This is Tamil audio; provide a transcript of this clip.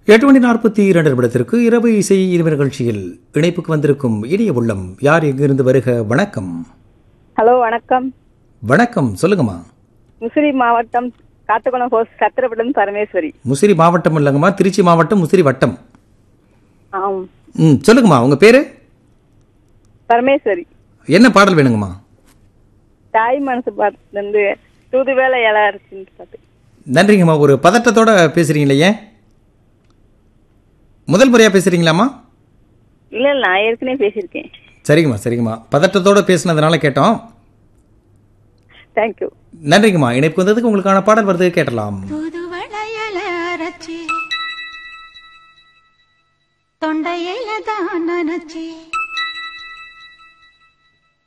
எட்டு மணி நாற்பத்தி இரண்டு நிமிடத்திற்கு இரவு இசை இருவ நிகழ்ச்சியில் இணைப்புக்கு வந்திருக்கும் இனிய உள்ளம் யார் எங்கிருந்து வருக வணக்கம் ஹலோ வணக்கம் வணக்கம் சொல்லுங்கம்மா முசிறி மாவட்டம் காட்டுக்குளம் ஹோஸ் சத்திரப்படம் பரமேஸ்வரி முசிறி மாவட்டம் இல்லைங்கம்மா திருச்சி மாவட்டம் முசிறி வட்டம் ஆம் ம் சொல்லுங்கம்மா உங்க பேரு பரமேஸ்வரி என்ன பாடல் வேணுங்கம்மா தாய் மனசு பாட்டுல இருந்து தூது வேலை இலை அரைச்சின்னு பாட்டு நன்றிங்கம்மா ஒரு பதட்டத்தோட பேசுறீங்களே ஏன் முதல் முறையா பேசுறீங்களாம்மா இல்ல இல்ல நான் ஏற்கனவே பேசியிருக்கேன் சரிங்கம்மா சரிங்கம்மா பதட்டத்தோட பேசுனதுனால கேட்டோம் தேங்க்யூ நன்றிங்கம்மா இணைப்பு வந்ததுக்கு உங்களுக்கான பாடல் வருது கேட்டலாம் புது வளையல அரைச்சி தொண்டையில தான் நினைச்சி